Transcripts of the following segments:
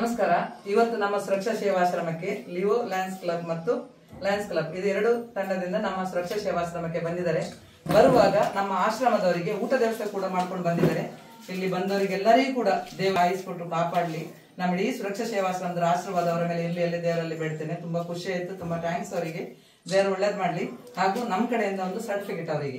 ನಮಸ್ಕಾರ ಇವತ್ತು ನಮ್ಮ ಸುರಕ್ಷಾ ಸೇವಾಶ್ರಮಕ್ಕೆ ಲಿವೋ ಲಯನ್ಸ್ ಕ್ಲಬ್ ಮತ್ತು ಲಯನ್ಸ್ ಕ್ಲಬ್ ಇದು ಎರಡು ತಂಡದಿಂದ ನಮ್ಮ ಸುರಕ್ಷಾ ಸೇವಾಶ್ರಮಕ್ಕೆ ಬಂದಿದ್ದಾರೆ ಬರುವಾಗ ನಮ್ಮ ಆಶ್ರಮದವರಿಗೆ ಊಟ ವ್ಯವಸ್ಥೆ ಕೂಡ ಮಾಡ್ಕೊಂಡು ಬಂದಿದ್ದಾರೆ ಇಲ್ಲಿ ಬಂದವರಿಗೆಲ್ಲರಿಗೂ ಕೂಡ ದೇವ ಆಯಿಸ್ಕೊಟ್ಟು ಕಾಪಾಡ್ಲಿ ನಮ್ಮ ಇಡೀ ಸುರಕ್ಷಾ ಸೇವಾಶ್ರಮದ ಆಶೀರ್ವಾದ ಅವರ ಮೇಲೆ ಇಲ್ಲಿ ಎಲ್ಲಿ ದೇವರಲ್ಲಿ ಬೇಡ್ತೇನೆ ತುಂಬಾ ಖುಷಿ ಆಯ್ತು ತುಂಬಾ ಥ್ಯಾಂಕ್ಸ್ ಅವರಿಗೆ ದೇವರು ಒಳ್ಳೇದ್ ಮಾಡ್ಲಿ ಹಾಗೂ ನಮ್ಮ ಕಡೆಯಿಂದ ಒಂದು ಸರ್ಟಿಫಿಕೇಟ್ ಅವರಿಗೆ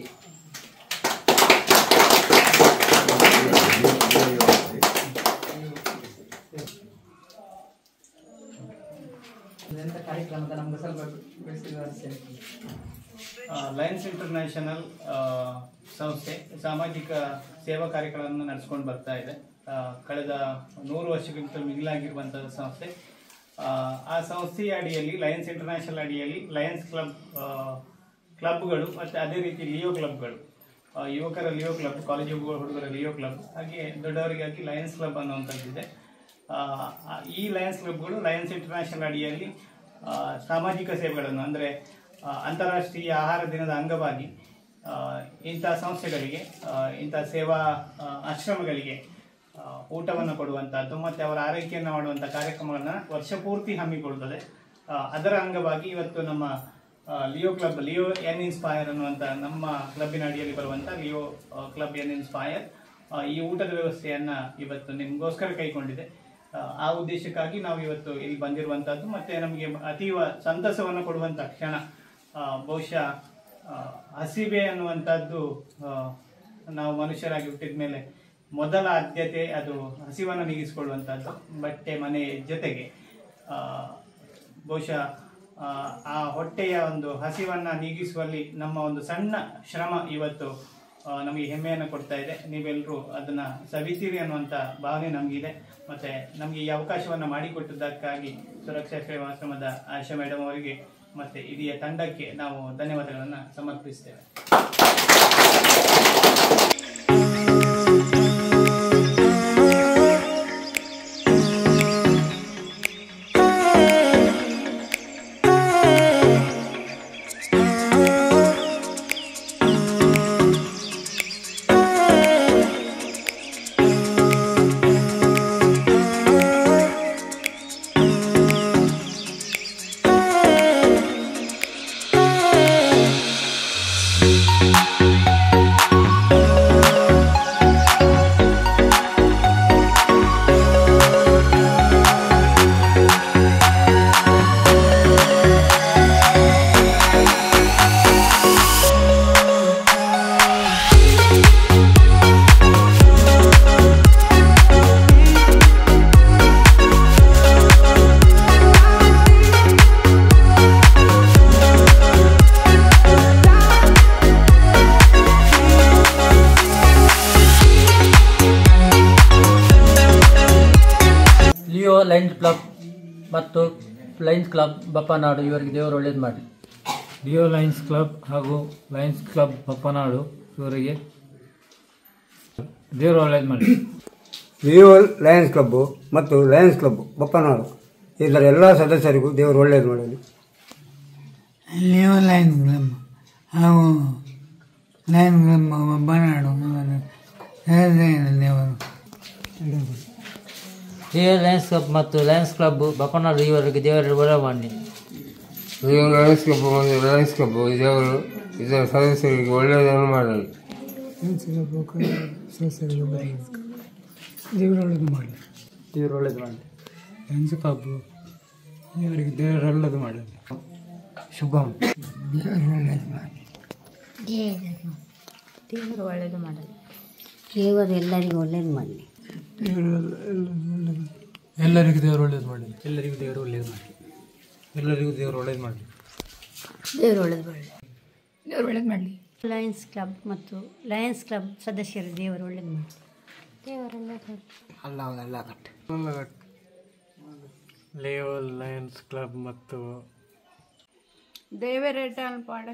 ಇದೆಂತ ಕಾರ್ಯಕ್ರಮದ ನಮ್ಗೆ ಸ್ವಲ್ಪ ಬಿಡಿಸಿ ವಿವರಿಸಿ. ಲಯನ್ಸ್ ಇಂಟರ್ನ್ಯಾಷನಲ್ ಆ, ಸಂಸ್ಥೆ ಸಾಮಾಜಿಕ ಸೇವಾ ಕಾರ್ಯಗಳನ್ನು ನಡೆಸ್ಕೊಂಡು ಬರ್ತಾ ಇದೆ ಆ, ಕಳೆದ ನೂರು ವರ್ಷಕ್ಕಿಂತ ಮಿಗಿಲಾಗಿರುವಂತಹ ಸಂಸ್ಥೆ ಆ, ಆ ಸಂಸ್ಥೆಯ ಅಡಿಯಲ್ಲಿ ಲಯನ್ಸ್ ಇಂಟರ್ನ್ಯಾಷನಲ್ ಅಡಿಯಲ್ಲಿ ಲಯನ್ಸ್ ಕ್ಲಬ್ ಆ, ಕ್ಲಬ್ಗಳು ಮತ್ತು ಅದೇ ರೀತಿ ಲಿಯೋ ಕ್ಲಬ್ಗಳು ಆ, ಯುವಕರ ಲಿಯೋ ಕ್ಲಬ್ ಕಾಲೇಜು ಹುಡುಗರ ಲಿಯೋ ಕ್ಲಬ್ ಹಾಗೆ ದೊಡ್ಡವರಿಗಾಗಿ ಲಯನ್ಸ್ ಕ್ಲಬ್ ಅನ್ನುವಂಥದ್ದಿದೆ ಆ, ಆ, ಈ ಲಯನ್ಸ್ ಕ್ಲಬ್ಗಳು ಲಯನ್ಸ್ ಇಂಟರ್ನ್ಯಾಷನಲ್ ಅಡಿಯಲ್ಲಿ ಆ, ಸಾಮಾಜಿಕ ಸೇವೆಗಳನ್ನು ಅಂದರೆ ಅಂತಾರಾಷ್ಟ್ರೀಯ ಆಹಾರ ದಿನದ ಅಂಗವಾಗಿ ಆ, ಇಂಥ ಸಂಸ್ಥೆಗಳಿಗೆ ಆ, ಇಂಥ ಸೇವಾ ಆ, ಆಶ್ರಮಗಳಿಗೆ ಊಟವನ್ನು ಕೊಡುವಂಥದ್ದು ಮತ್ತು ಅವರ ಆರೈಕೆಯನ್ನು ಮಾಡುವಂಥ ಕಾರ್ಯಕ್ರಮಗಳನ್ನು ವರ್ಷ ಪೂರ್ತಿ ಹಮ್ಮಿಕೊಳ್ಳುತ್ತದೆ ಆ, ಅದರ ಅಂಗವಾಗಿ ಇವತ್ತು ನಮ್ಮ ಆ, Leo Club Leo N Inspire ಅನ್ನುವಂಥ ನಮ್ಮ ಕ್ಲಬ್ಬಿನ ಅಡಿಯಲ್ಲಿ ಬರುವಂಥ ಲಿಯೋ ಆ, ಕ್ಲಬ್ ಎನ್ ಇನ್ಸ್ಪೈರ್ ಆ, ಈ ಊಟದ ವ್ಯವಸ್ಥೆಯನ್ನು ಇವತ್ತು ನಿಮಗೋಸ್ಕರ ಕೈಗೊಂಡಿದೆ ಆ, ಆ ಉದ್ದೇಶಕ್ಕಾಗಿ ನಾವು ಇವತ್ತು ಇಲ್ಲಿ ಬಂದಿರುವಂತಹದ್ದು ಮತ್ತೆ ನಮಗೆ ಅತೀವ ಸಂತಸವನ್ನು ಕೊಡುವಂತ ಕ್ಷಣ ಆ, ಬಹುಶಃ ಆ, ಹಸಿವೆ ಅನ್ನುವಂಥದ್ದು ಆ, ನಾವು ಮನುಷ್ಯರಾಗಿ ಹುಟ್ಟಿದ ಮೇಲೆ ಮೊದಲ ಆದ್ಯತೆ ಅದು ಹಸಿವನ್ನು ನೀಗಿಸಿಕೊಳ್ಳುವಂಥದ್ದು ಬಟ್ಟೆ ಮನೆ ಜೊತೆಗೆ ಆ, ಬಹುಶಃ ಆ, ಆ ಹೊಟ್ಟೆಯ ಒಂದು ಹಸಿವನ್ನ ನೀಗಿಸುವಲ್ಲಿ ನಮ್ಮ ಒಂದು ಸಣ್ಣ ಶ್ರಮ ಇವತ್ತು ಆ, ನಮಗೆ ಹೆಮ್ಮೆಯನ್ನು ಕೊಡ್ತಾ ಇದೆ ನೀವೆಲ್ಲರೂ ಅದನ್ನ ಸವಿತೀರಿ ಅನ್ನುವಂಥ ಭಾವನೆ ನಮಗಿದೆ ಮತ್ತೆ ನಮಗೆ ಈ ಅವಕಾಶವನ್ನು ಮಾಡಿಕೊಟ್ಟದ್ದಕ್ಕಾಗಿ ಸುರಕ್ಷಾ ಸೇವಾಶ್ರಮದ ಆಶಾ ಮೇಡಮ್ ಅವರಿಗೆ ಮತ್ತೆ ಇಡೀ ತಂಡಕ್ಕೆ ನಾವು ಧನ್ಯವಾದಗಳನ್ನು ಸಮರ್ಪಿಸ್ತೇವೆ ಲಿಯೋ ಲಯನ್ಸ್ ಕ್ಲಬ್ ಮತ್ತು ಲಯನ್ಸ್ ಕ್ಲಬ್ ಬಪ್ಪನಾಡು ಇವರಿಗೆ ದೇವರು ಒಳ್ಳೇದು ಮಾಡಿ ಡಿಯೋ ಲಯನ್ಸ್ ಕ್ಲಬ್ ಹಾಗೂ ಲಯನ್ಸ್ ಕ್ಲಬ್ ಬಪ್ಪನಾಡು ಇವರಿಗೆ ದೇವರು ಒಳ್ಳೇದು ಮಾಡಿ ವಿವೋ ಲಯನ್ಸ್ ಕ್ಲಬ್ಬು ಮತ್ತು ಲಯನ್ಸ್ ಕ್ಲಬ್ ಬಪ್ಪನಾಡು ಇದರ ಎಲ್ಲ ಸದಸ್ಯರಿಗೂ ದೇವರು ಒಳ್ಳೆಯದು ಮಾಡಲಿ ಲಿಯೋ ಲೈನ್ ಕ್ಲಬ್ ಹಾಗೂ ಲೈನ್ ಕ್ಲಬ್ ಬನಾಡು ಅವರು ದೇವರು ಲಿಯೋ ಲಯನ್ಸ್ ಕ್ಲಬ್ ಮತ್ತು ಲಯನ್ಸ್ ಕ್ಲಬ್ ಬಪ್ಪನಾಡು ಇವರಿಗೆ ದೇವರು ಒಳ್ಳೆ ಮಾಡಿ ನೀವು ಲಯನ್ಸ್ ಕ್ಲಬ್ ಮತ್ತು ಲಯನ್ಸ್ ಕ್ಲಬ್ ದೇವರು ಇದರ ಸದಸ್ಯರಿಗೆ ಒಳ್ಳೆಯದನ್ನು ಮಾಡಲಿ ದೇವರು ಒಳ್ಳೇದು ಮಾಡಲಿ ದೇವರು ಒಳ್ಳೇದು ಮಾಡಿ ಲಯನ್ಸ್ ಕ್ಲಬ್ ಇವರಿಗೆ ದೇವರು ಒಳ್ಳೇದು ಮಾಡಲಿ ಶುಭಂ ದೇವರು ಒಳ್ಳೇದು ಮಾಡಲಿ ದೇವರು ಒಳ್ಳೇದು ಮಾಡಲಿ ದೇವರು ಎಲ್ಲರಿಗೂ ಒಳ್ಳೇದು ಮಾಡಲಿ ಎಲ್ಲರಿಗೂ ದೇವರು ಒಳ್ಳೇದು ಮಾಡಿ ಎಲ್ಲರಿಗೂ ದೇವರು ಒಳ್ಳೇದು ಮಾಡಿ ಎಲ್ಲರಿಗೂ ದೇವರು ಒಳ್ಳೇದು ಮಾಡಿ ದೇವರು ಒಳ್ಳೇದು ಮಾಡಲಿ ದೇವರು ಒಳ್ಳೇದು ಮಾಡಲಿ ಲಯನ್ಸ್ ಕ್ಲಬ್ ಮತ್ತು ಲಯನ್ಸ್ ಕ್ಲಬ್ ಸದಸ್ಯರು ದೇವರು ಒಳ್ಳೇದು ಮಾಡಲಿ ಲಿಯೋ ಲಯನ್ಸ್ ಕ್ಲಬ್ ಮತ್ತು ದೇವರೇಟಾನ್ ಪಾಡ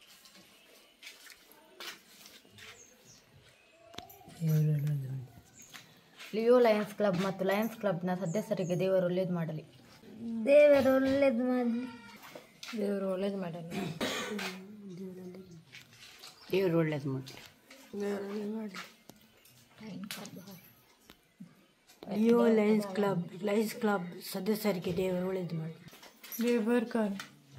ಲಿಯೋ ಲಯನ್ಸ್ ಕ್ಲಬ್ ಮತ್ತು ಲಯನ್ಸ್ ಕ್ಲಬ್ನ ಸದಸ್ಯರಿಗೆ ದೇವರು ಒಳ್ಳೇದು ಮಾಡಲಿ ದೇವರು ಒಳ್ಳೇದು ಮಾಡಲಿ ದೇವರು ಒಳ್ಳೇದು ಮಾಡಲಿ ದೇವರು ಒಳ್ಳೇದು ಮಾಡಲಿ Leo Lions Club Lions Club ಸದಸ್ಯರಿಗೆ ದೇವರು ಒಳ್ಳೇದು ಮಾಡಿ ದೇವರ್ ಕಾರ್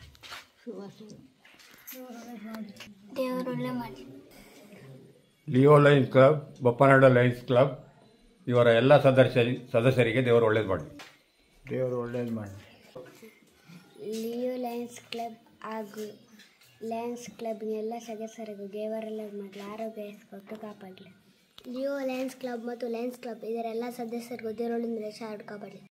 ದೇವರು ಒಳ್ಳೆ ಮಾಡಿ Leo Lions Club Bappanadu Lions Club ಇವರ ಎಲ್ಲ ಸದಸ್ಯ ಸದಸ್ಯರಿಗೆ ದೇವರು ಒಳ್ಳೇದು ಮಾಡಿ ದೇವರು ಒಳ್ಳೇದು ಮಾಡಿ ಲಿಯೋ ಲಯನ್ಸ್ ಕ್ಲಬ್ ಹಾಗೂ ಲಯನ್ಸ್ ಕ್ಲಬ್ನ ಎಲ್ಲ ಸದಸ್ಯರಿಗೂ ದೇವರೆಲ್ಲ ಮಾಡಲಿ ಆರೋಗ್ಯ ಕೊಟ್ಟು ಕಾಪಾಡಲಿ ಲಿಯೋ ಲಯನ್ಸ್ ಕ್ಲಬ್ ಮತ್ತು ಲಯನ್ಸ್ ಕ್ಲಬ್ ಇದರ ಎಲ್ಲ ಸದಸ್ಯರಿಗೂ ದೇವರೊಳ್ಳಿಂದ ಕಾಪಾಡಲಿ